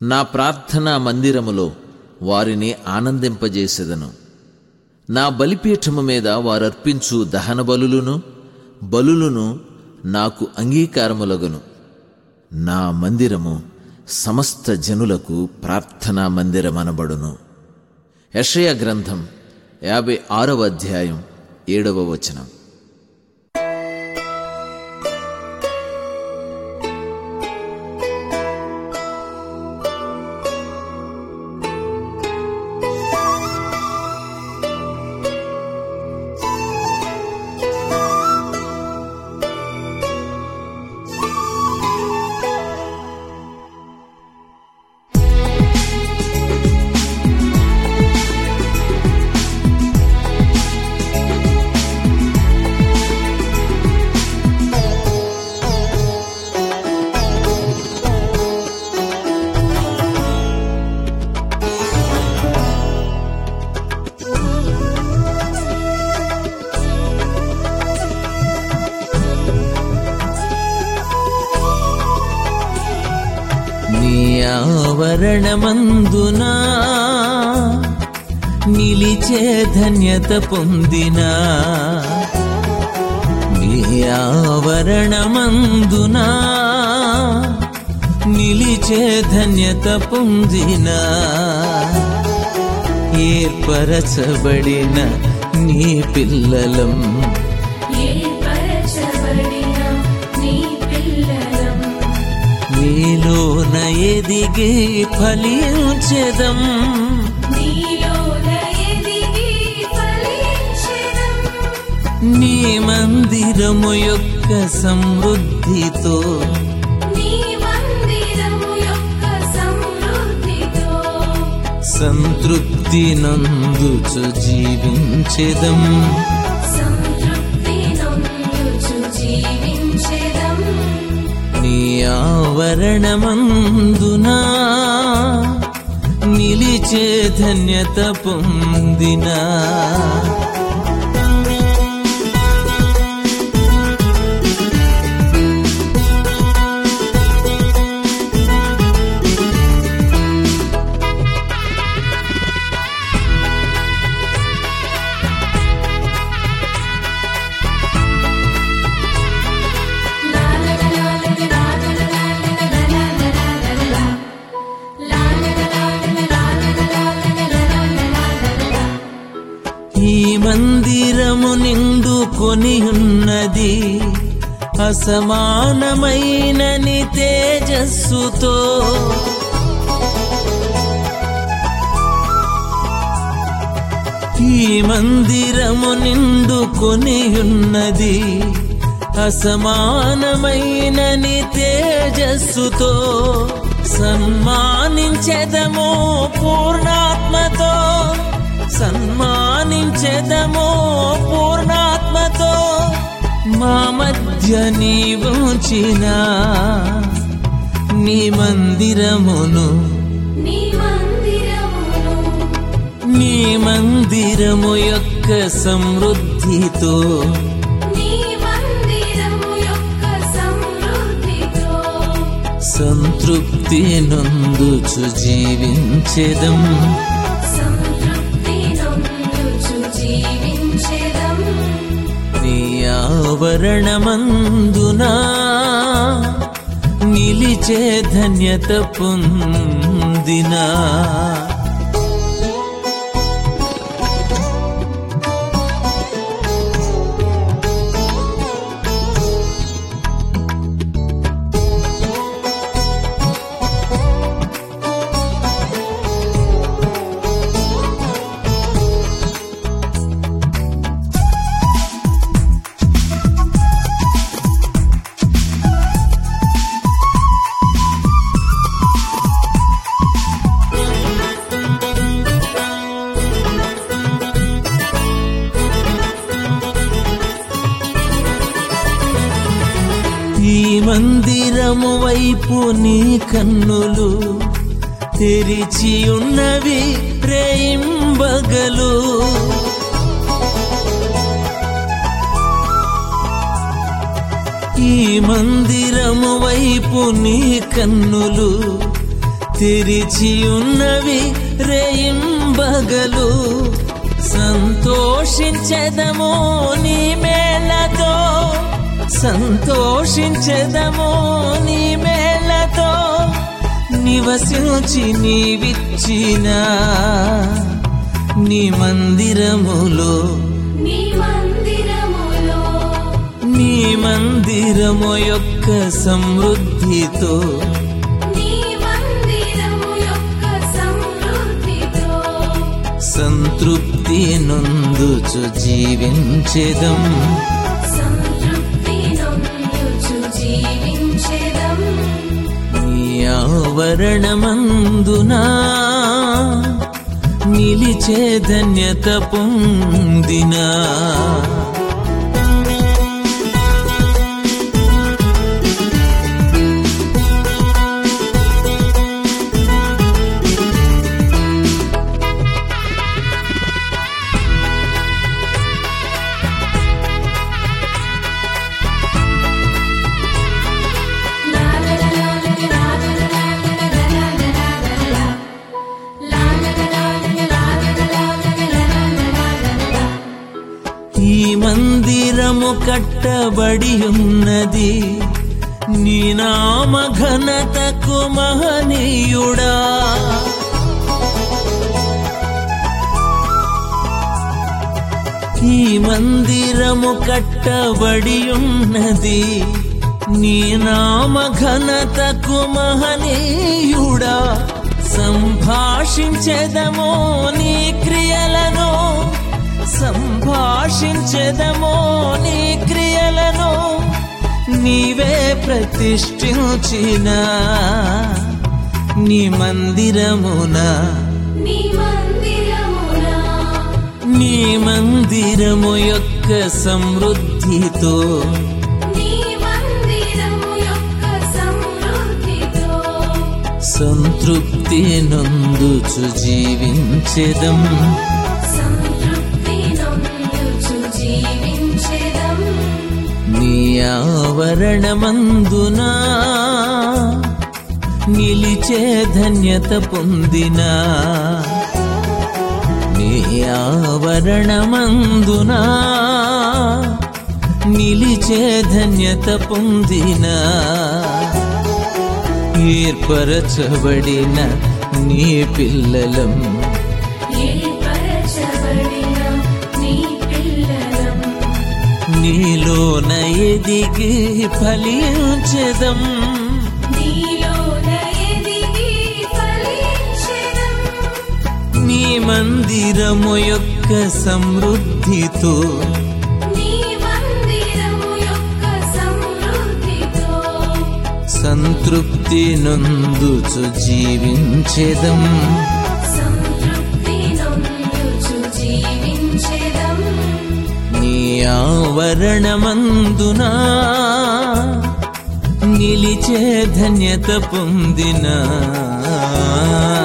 నా ప్రార్థనా మందిరములో వారిని ఆనందింపజేసెదను నా బలిపీఠము మీద వారర్పించు దహన బలులను బలులను నాకు అంగీకారములగును నా మందిరము సమస్త జనులకు ప్రార్థనా మందిరమనబడును యషయ గ్రంథం యాభై ఆరవ అధ్యాయం ఏడవ వచనం నీ ఆవరణమందునా నిలిచే ధన్యత పొందినా నీ ఆవరణమందునా నిలిచే ధన్యత పొందినా ఏర్పరచబడిన నీ పిల్లలం ఏర్పరచబడిన నీ పిల్లలం నీలోన ఎదిగి ఫలించెదం నీలోన ఎదిగి ఫలించెదం. నీ మందిరము యొక్క సమృద్ధితో నీ మందిరము యొక్క సమృద్ధితో సంతృప్తి నందుచు జీవించెదం సంతృప్తి నొందుచు జీవించెదం. నీ ఆవరణమందునా నిలిచే ధన్యత పొందినా లా లా లా లా లా లా లా లా లా లా లా లా లా లా. లా లా లా లా లా లా లా లా లా లా లా లా. ఈ మందిరము నిండుకొని ఉన్నది అసమానమైన నీ తేజస్సుతో ఈ మందిరము నిండుకొని ఉన్నది అసమానమైన నీ తేజస్సుతో సన్మానించెదము పూర్ణాత్మతో సన్మానించెదము పూర్ణాత్మతో మా మధ్య నీవుంచిన నీ మందిరమును నీ మందిరమును నీ మందిరము యొక్క సమృద్ధితో నీ మందిరము యొక్క సమృద్ధితో సంతృప్తి నందుచు జీవించెదం సంతృప్తి నొందుచు జీవించెదం. నీ ఆవరణమందునా నిలిచే ధన్యత పొందినా ఈ మందిరము వైపు నీ కన్నులు తెరిచి ఉన్నవి ప్రేయింబగలు ఈ మందిరము వైపు నీ కన్నులు తెరిచి ఉన్నవి రేయింబగలు సంతోషించెదము నీ మేళతో సంతోషించెదము నీ మేళతో నివసించి నీవిచ్చిన నీ మందిరములో నీ మందిరములో నీ మందిరము యొక్క సమృద్ధితో నీ మందిరము యొక్క సమృద్ధితో సంతృప్తి నొందుచు జీవించెదం సంతృప్తి నొందుచు జీవించెదం నీ ఆవరణమందునా నిలిచే ధన్యత పొందినా లా లా లా లా లా లా లా లా లా లా లా లా ఈ మందిరము కట్టబడి ఉన్నది నీ నామ ఘనతకు మహనీయుడా ఈ మందిరము కట్టబడి ఉన్నది నీ నామ ఘనతకు మహనీయుడా సంభాషించెదమో నీ క్రియలను సంభాషించెదమో నీ క్రియలను నీవే ప్రతిష్ఠించిన నీ మందిరమున నీ మందిరమునా నీ మందిరము యొక్క సమృద్ధితో నీ మందిరము యొక్క సమృద్ధితో సంతృప్తి నందుచు జీవించెదం సంతృప్తి నొందుచు జీవించెదం నీ ఆవరణమందునా నిలిచే ధన్యత పొందినా నీ ఆవరణమందునా నిలిచే ధన్యత పొందినా ఏర్పరచబడిన నీ పిల్లలం ఏర్పరచబడిన నీ పిల్లలం నీలోన ఎదిగి ఫలించెదం నీలోన ఎదిగి ఫలించెదం నీ మందిరము యొక్క సమృద్ధితో నీ మందిరము యొక్క సమృద్ధితో సంతృప్తి నందుచు జీవించెదం సంతృప్తి నొందుచు జీవించెదం నీ ఆవరణమందునా నిలిచే ధన్యత పొందినా